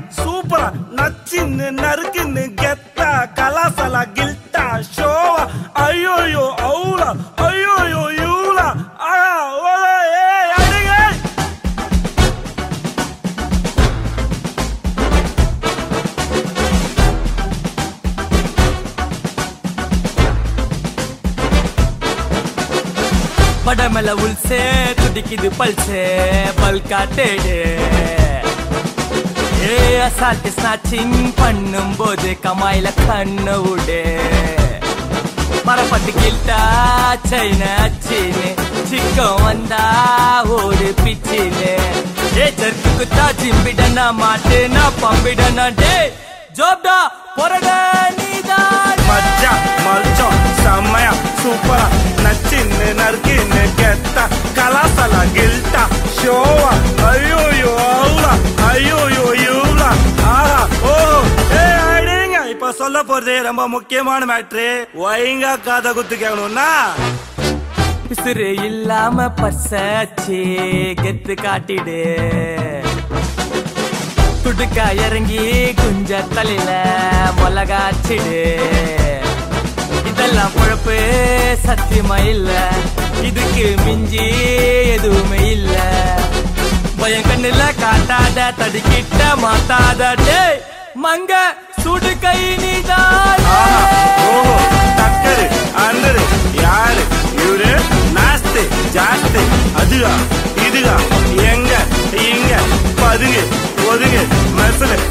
சூப்பரா நச்சின்னு நறுக்குன்னு கெத்தா கலாசலா கில்ட்டா ஷோவா ஐயோயோ அவுலா ஐயோயோ யூலா ஆயா ஓலா ஏய் அடிங்க படமெல உள்சே துடிக்குது பல்சே பல்கா தேடு ஏ அசால்ட் ஸ்நாச்சிங் பண்ணும் போது கமாயில கண்ணு விடு மரப்பட்டு கில்ட்டா சைன அச்சின்னு சிக்கம் வந்தா ஓடு பிச்சின்னு ஏ ஜர்க்கு குத்தா ஜிம்பிடனா மாட்டுனா பம்பிடனா டே ஜோப்டா பொறட நீதான் மச்சான் மல்ச்சம் செம்மையா சூப்பரா நச்சின்னு நறுக்குன்னு கெத்தா கலாசலா கில்ட்டா ஷோவா ஐயோயோ அவுலா ஐயோயோ யூலா ஆஹா ஓ ஏய் அடிங்க இப்ப சொல்ல போறது ரொம்ப முக்கியமான மேட்ரு ஒயங்கா காதை குத்து கேட்கணும்னா பிசுறு இல்லாம பர்சாச்சு கெத்து காட்டிடு துடுக்கா இறங்கி குஞ்ச தலையில மிளகாச்சிடு இதெல்லாம் பொழப்பு சத்தியமா இல்ல இதுக்கு மிஞ்சி எதுவுமே இல்ல பயம் கண்ணுல காட்டாத தடுக்கிட்ட மாத்தாத டேய் மங்க சுடு கை நீதான் ஆஹா ஓஹோ டக்கரு அண்டரு யாரு இவரு நாஸ்து ஜாஸ்தி அதுகா இதுகா எங்க இங்க பதுங்கு ஒதுங்கு மெசலு